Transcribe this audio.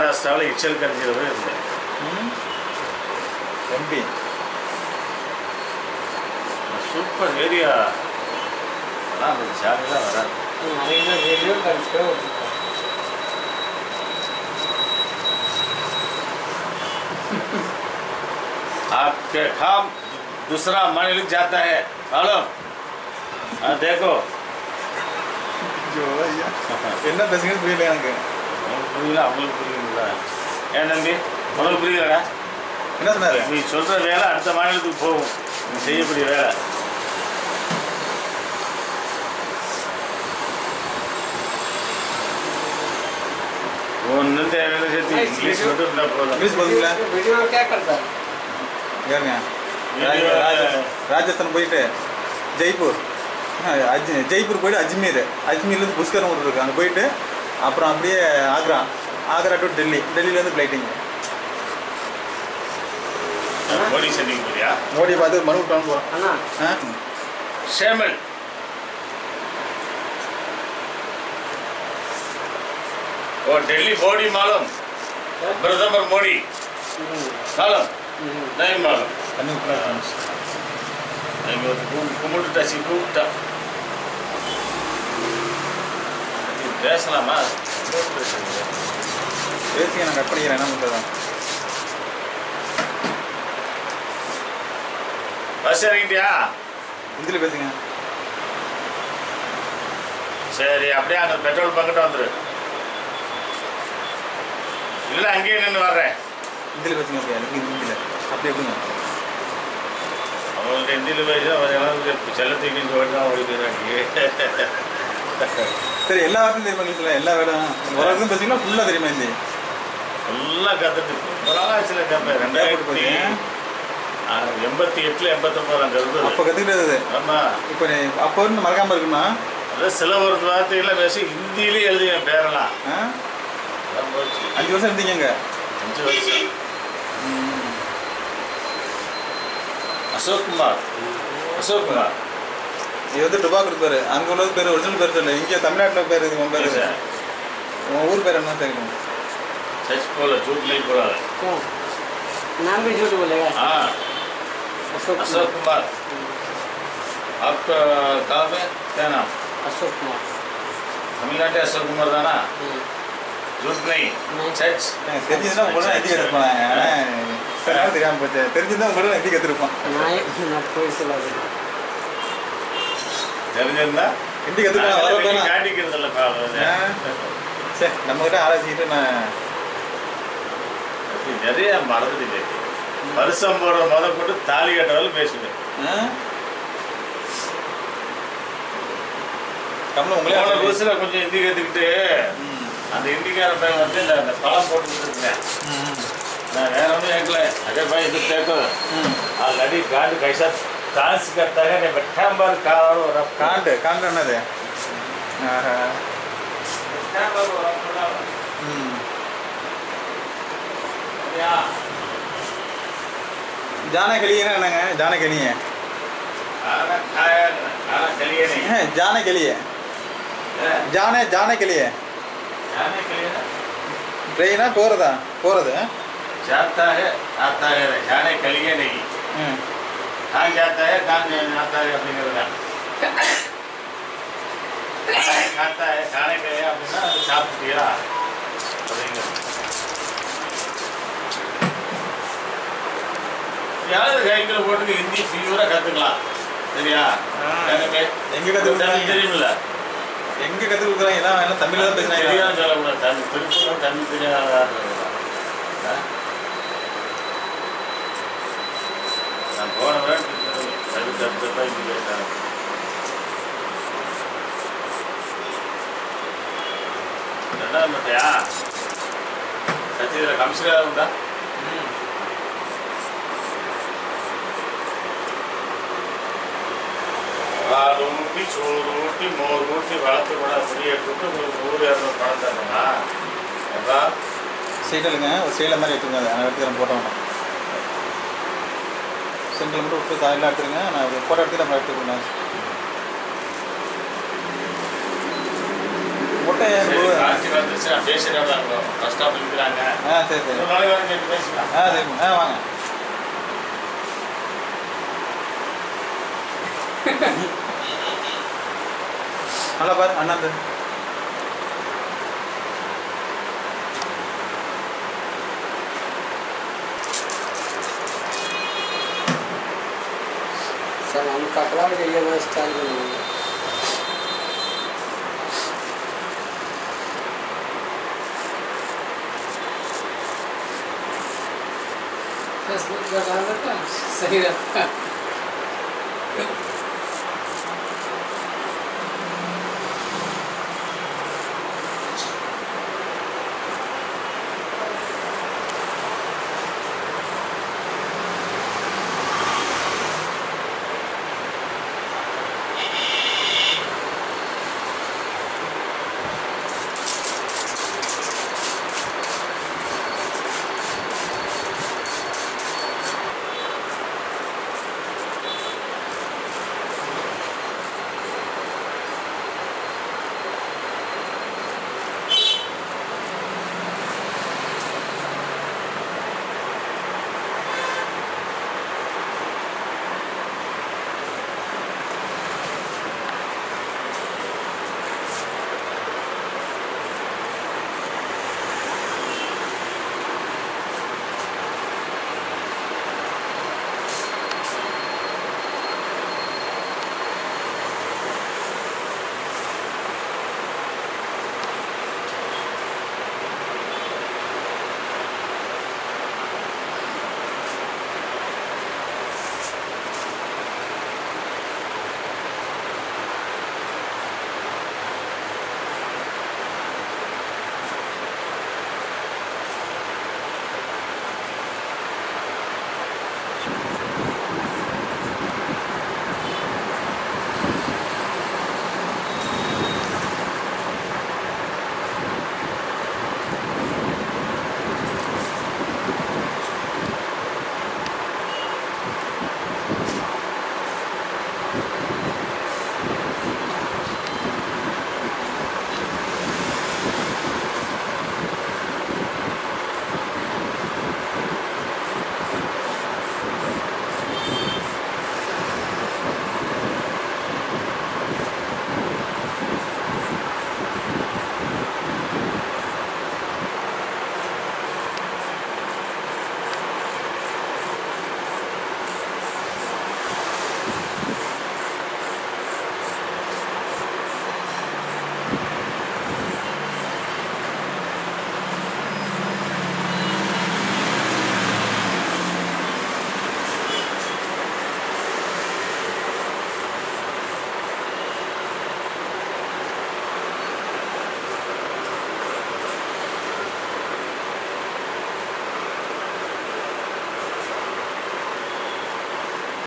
மகாராஷ்டிராவில் இச்சல் கஞ்சியில் போய் இருந்தேன் எம்பி சூப்பர் ஏரியா ஆனால் அந்த ஜாலியாக வராது நிறைய ரேடியோ கழிச்சுட்டே விட்டுருக்கோம் आपके काम दूसरा मालिक जाता है मालूम हाँ देखो ஐயோ ஐயா என்ன பேசுங்கன்னு புரியல எனக்கு உங்களுக்கு புரியல அவங்களுக்கு புரியுங்களா ஏன் தம்பி உனக்கு புரியலடா என்ன சொன்னாரு நீ சொல்கிற வேலை அடுத்த மாநிலத்துக்கு போகும் நீ செய்யக்கூடிய வேலை ஒன்றும் தேவையில்லை சேர்த்து இங்கிலீஷ் மட்டும் இருந்தால் போதும் இங்கிலீஷ் போதுங்களா वीडियो में क्या करता है ஏங்க வீடியோ- ராஜ- ராஜஸ்தான் போயிட்டு ஜெய்ப்பூர் ஆ, அஜ் ஜெய்ப்பூர் போயிட்டு அஜ்மீர் அஜ்மீர்லேருந்து புஷ்கரம் ஊர் இருக்கு அங்கே போயிட்டு அப்புறம் அப்படியே ஆக்ரா ஆக்ரா டு டெல்லி டெல்லியிலேருந்து ஃப்ளைட்டிங்க மோடி சென்னைக்கு போறியா மோடி பார்த்து மனு விட்டு போகிறோம் है ना ஆ ஷேமல் वो दिल्ली मोदी मालूम प्रथम मोदी मालूम नहीं मालूम தண்ணி விட்டுலாம் இங்கே ஒரு கும்- கும்பிட்டுட்டாச்சு கூப்பிட்டா இது பேசலாமா பேசுறீங்க பேசிங்க நான் கட் பண்ணிக்கிறேன் என்ன பண்ணுறேன் பஸ் இறங்கிட்டியா ஹிந்தியில் பேசுங்க சரி அப்படியே அங்கே பெட்ரோல் பங்கிட்ட வந்துரு இல்லை அங்கேயே நின்று வர்றேன் ஹிந்தியில் பேசுங்க அப்படியே எனக்கு ஹிந்தியில் அப்படி எப்படிங்க அவங்கள்ட்ட ஹிந்தியில் பேசி அவன் எல்லாம் செல்லத்துக்கு இங்கே ஓடி தான் ஓடி போயிடுறாங்க சரி எல்லா வார்த்தையும் தெரியுமா இங்கிலீஷில் எல்லா வேர்டும் ஒரு வாரத்துக்கும் பேசுங்களா ஃபுல்லாக தெரியுமா ஹிந்தி ஃபுல்லாக கற்றுட்டு ரொம்ப நாளாச்சுல கேட்பேன் ரெண்டாயிரத்தி ஆ, எண்பத்தி எட்டில் எண்பத்தொம்பது அங்கே இருந்தது அப்போ கற்றுக்கிட்டது அது ஆமாம் இப்போ நீ அப்போ இருந்து மறக்காமல் இருக்குமா அதான் சில ஒரு வார்த்தைகள்லாம் பேசி ஹிந்தியிலே எழுதி என் பேரெல்லாம் ஆ அதான் போச்சு அஞ்சு வருஷம் இருந்தீங்க அங்கே அஞ்சு வருஷம் அசோக் குமார் அசோக் குமார் இது வந்து டுபாக் இருப்பாரு அங்கே உள்ளது பேர் ஒரிஜினல் பேர் சொல்லு இங்கே தமிழ்நாட்டில் பேர் இது உன் பேர் சார் உன் ஊர் பேர் என்ன தெரியும் सच बोला झूठ नहीं बोला क्यों नाम भी झूठ बोलेगा हाँ अशोक अशोक कुमार कुमार आपका गाँव में क्या नाम अशोक कुमार तमिलनाडु अशोक कुमार था ना हम्म, झूठ नहीं नहीं। सच எனக்கு தெரிஞ்சதுன்னா உடனே ஹிந்தி கற்றுப்பாங்க தெரியாமல் போச்சு தெரிஞ்சுதான் உடனே ஹிந்தி கற்றுருப்பான் नाई ना कोई से लगे தெரிஞ்சிருந்தா ஹிந்தி கற்றுக்கலாம் வர வேணாம் காட்டிக்கிறது இல்லப்பா ஆ. சரி நம்மகிட்ட ஆராய்ச்சிக்கிட்டு நான் நிறைய மறந்துட்டு வருஷம் போடுற முத போட்டு தாலி கட்டுறதாலும் பேசுவேன் ஆ? கமலம் உங்களே போன ஆராய்ச்சி. புதுசுல கொஞ்சம் ஹிந்தி கற்றுக்கிட்டு ம். அந்த ஹிந்திக்கார பையன் வந்து இந்த இந்த பழம் போட்டு இருக்கேன் ம். நான் வேற ஒன்றும் கேட்கல अरे भाई इधर देखो ம். हाँ लड़ी गांड कैसा डांस करता है मैं बैठा बार कार और रफ காண்டு காண்டு என்னது ஆஹா. बैठा बार और रफ थोड़ा ம். या ஜான கலியனா என்னங்க ஜான கலிய खाना खाया खाना चलिए नहीं ஜான கலிய है? ஜானே ஜான கலிய जाने के लिए ना ட்ரெயினா போகிறதா போகிறது जाता है आता है जाने के लिए नहीं ம் कहाँ जाता है कहाँ नहीं आता है अपनी करना खाता है खाने के लिए அப்படின்னா அது சாப்பிட்டியா அப்படிங்கிறது யாராவது கைக்கில் போட்டு ஹிந்தி ஃபீவராக கற்றுக்கலாம் சரியா ஆ. எனக்கு எங்க கத்துக் கொடுத்தாங்க? தமிழ் தெரியுமில்ல எங்கே கற்றுக் கொடுக்குறாங்க எல்லாம் எல்லாம் தமிழில் தான் பேசுனாங்க தெரியாதுன்னு சொல்லக்கூடாது தமிழ் திருப்பூர் தமிழ் தெரியாத நான் போன முறை தப்பு தப்பு தப்பா இப்படி கேட்டாங்க ரெண்டாவது மட்டையா சத்தியத்தில் கம்சில் உண்டா பால் ஊட்டி சோறு ஊட்டி மோர் ஊட்டி வளர்த்து கூட அப்படியே எடுத்துட்டு உங்களுக்கு ஊர் இரநூறு பணம் தரணுமா எப்பா சீட்டலுங்க ஒரு சீலை மாதிரி எடுத்துங்க அதை நான் எடுத்துக்கிறேன் போட்டோ வேண்டாம் சென்டில் மட்டும் விட்டு காலையில் எடுத்துருங்க நான் ஒரு ஃபோட்டோ எடுத்து நம்ம எடுத்துக்கிறேன் கூட்டம் ஏன் சரி போ- கார்த்திக் வந்துச்சு நான் பேசிட்டு தான் இருக்கோம் பஸ் ஸ்டாப்ல இருக்கிறாங்க ஆ சரி சரி ஒரு நாளைக்கு வரைக்கும் கேட்டு பேசிக்கலாம் ஆ சரி ஆ வாங்க நல்லா பாரு அண்ணாந்து सर हम कपड़ा भी चाहिए वो स्टाइल में फेसबुक लगा देता सही रहता